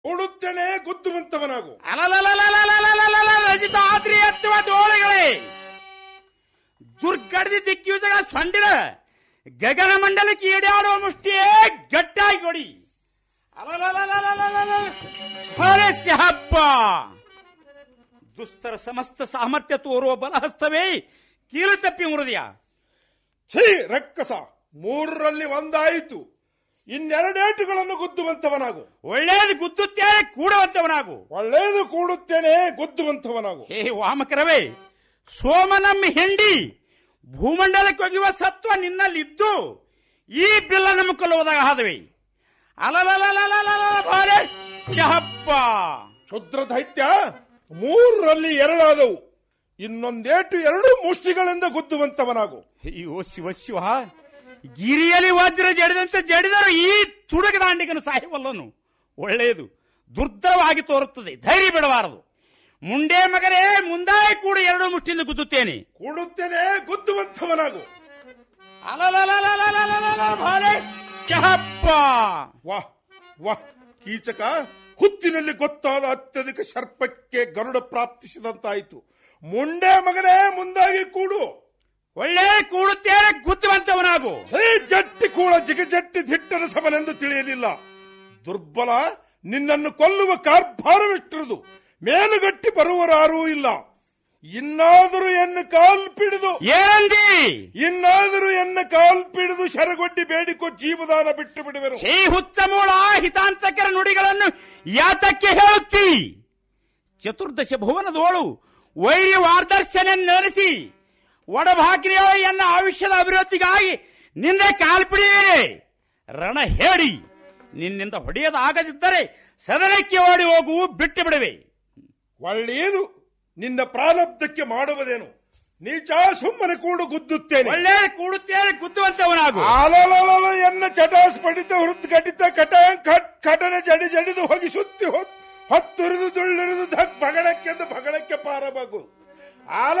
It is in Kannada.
ಕೊಡುತ್ತೇನೆ ಗುದ್ದುವಂತವನಾಗು ಅಲಲಲಲಲಲಲಲಲಲ ರಜಿತಾದ್ರಿ ಎತ್ತುವ ತೋಳುಗಳೇ ದುರ್ಗಡದಿ ದಿಕ್ಕಿಯುಜಗ ಸೊಂಡಿರ ಗಗನ ಮಂಡಲಕ್ಕೆ ಈಡಾಡುವ ಮುಷ್ಟಿಯೇ ಗಟ್ಟಾಗಿ ಕೊಡಿ ಅಲಲಲಲಲಲಲಲ. ಹೊರಸ್ಯ ಹಬ್ಬ ದುಸ್ತರ ಸಮಸ್ತ ಸಾಮರ್ಥ್ಯ ತೋರುವ ಬಲಹಸ್ತವೇ ಕೀಲು ತಪ್ಪಿ ಮುರಿದಿಯ ಛೀ ರಕ್ಕಸ ಮೂರರಲ್ಲಿ ಒಂದಾಯಿತು ಇನ್ನೆರಡೇಟುಗಳನ್ನು ಗುದ್ದುವಂತವನಾಗು ಒಳ್ಳೇದು ಗುದ್ದುತ್ತೇನೆ ಕೂಡುವಂತವನಾಗು ಒಳ್ಳೇದು ಕೂಡುತ್ತೇನೆ ಗುದ್ದುವಂತವನಾಗು ಹೇ ವಾಮಕರವೇ ಸೋಮನಮ್ಮ ಹೆಂಡಿ ಭೂಮಂಡಲಕ್ಕೆ ಒಗೆಯುವ ಸತ್ವ ನಿನ್ನಲ್ಲಿದ್ದು ಈ ಬಿಲ್ಲ ನಮ್ಮ ಕೊಲ್ಲುವುದಾಗ ಹಾದವೆ ಅಲಲಲಲಲಲಲ ಬಾರೆ ಶಹಬ್ಬ ಕ್ಷುದ್ರ ದೈತ್ಯ ಮೂರರಲ್ಲಿ ಎರಡಾದವು ಇನ್ನೊಂದೇಟು ಎರಡು ಮುಷ್ಟಿಗಳಿಂದ ಗುದ್ದುವಂತವನಾಗು ಅಯ್ಯೋ ಶಿವ ಶಿವ ಗಿರಿಯಲ್ಲಿ ವಜ್ರ ಜಡಿದಂತೆ ಜಡಿದರು ಈ ತುಡುಗ ದಾಂಡಿಗನ ಸಾಹಿವಲ್ಲನು ಒಳ್ಳೆಯದು ದುರ್ಧರವಾಗಿ ತೋರುತ್ತದೆ ಧೈರ್ಯ ಬಿಡಬಾರದು ಮುಂಡೆ ಮಗನೇ ಮುಂದಾಯಿ ಕೂಡ ಎರಡು ಮುಷ್ಟಿಯಿಂದ ಗುದ್ದುತ್ತೇನೆ ಕೂಡುತ್ತೇನೆ ಗುದ್ದುವಂತವನಾಗು ಅಲಲಲಲಲಲಲಲ ಬಾರೆ ಶಹಬ್ಬ ವಾಹ್ ವಾಹ್ ಕೀಚಕ ಹುತ್ತಿನಲ್ಲಿ ಗೊತ್ತಾದ ಅತ್ಯಧಿಕ ಸರ್ಪಕ್ಕೆ ಗರುಡ ಪ್ರಾಪ್ತಿಸಿದಂತಾಯಿತು ಮುಂಡೆ ಮಗನೇ ಮುಂದಾಗಿ ಕೂಡು ಒಳ್ಳೆ ಕೂಡುತ್ತೇನೆ ಗುದ್ದುವಂತವನಾಗು ಛೇ ಜಟ್ಟಿ ಕೂಡ ಜಿಗಜಟ್ಟಿ ದಿಟ್ಟನ ಸಮನೆಂದು ತಿಳಿಯಲಿಲ್ಲ ದುರ್ಬಲ ನಿನ್ನನ್ನು ಕೊಲ್ಲುವ ಕಾರ್ಭಾರವಿಟ್ಟಿರುವುದು ಮೇಲುಗಟ್ಟಿ ಬರುವರಾರೂ ಇಲ್ಲ ಇನ್ನಾದರೂ ಎನ್ನ ಕಾಲ್ ಪಿಡಿದು ಏನಂದಿ ಇನ್ನಾದರೂ ಎನ್ನ ಕಾಲ್ ಪಿಡಿದು ಶರಗೊಡ್ಡಿ ಬೇಡಿಕೋ ಜೀವದಾನ ಬಿಟ್ಟು ಬಿಡುವೆನು ಶ್ರೀ ಹುಚ್ಚಮೂಳ ಹಿತಾಂತಕರ ನುಡಿಗಳನ್ನು ಯಾತಕ್ಕೆ ಹೇಳುತ್ತಿ ಚತುರ್ದಶ ಭುವನದೋಳು ವೈರ್ಯ ವಾರ್ದರ್ಶನ ನಡೆಸಿ ಒಡಭಾಕ್ರಿಯೋ ಎನ್ನ ಆಯುಷ್ಯದ ಅಭಿವೃದ್ಧಿಗಾಗಿ ನಿಂದೆ ಕಾಲ್ಪಿಡಿಯೇನೆ ರಣ ಹೇಳಿ ನಿನ್ನಿಂದ ಹೊಡೆಯದಾಗದಿದ್ದರೆ ಸದನಕ್ಕೆ ಓಡಿ ಹೋಗು ಬಿಟ್ಟು ಬಿಡುವೆ ಒಳ್ಳೆಯದು ನಿನ್ನ ಪ್ರಾರಬ್ಧಕ್ಕೆ ಮಾಡುವುದೇನು ನೀಚ ಸುಮ್ಮನೆ ಕೂಡು ಗುದ್ದುತ್ತೇನೆ ಒಳ್ಳೆ ಕೂಡುತ್ತೇನೆ ಗುದ್ದುವಂತವನಾಗು ಆಲಲಲಲ ಎನ್ನ ಚಟಾಸ್ ಪಡಿತ ಹೃದ್ಘಟಿತ ಕಟ ಕಟ್ ಕಟನೆ ಜಡಿ ಜಡಿದು ಹೋಗಿ ಸುತ್ತಿ ಹೊತ್ ಹೊತ್ತುರಿದು ದುಳ್ಳಿರಿದು ಧಕ್ ಭಗಳಕ್ಕೆಂದು ಭಗಳಕ್ಕೆ ಪಾರಬಾಗು ಆಲ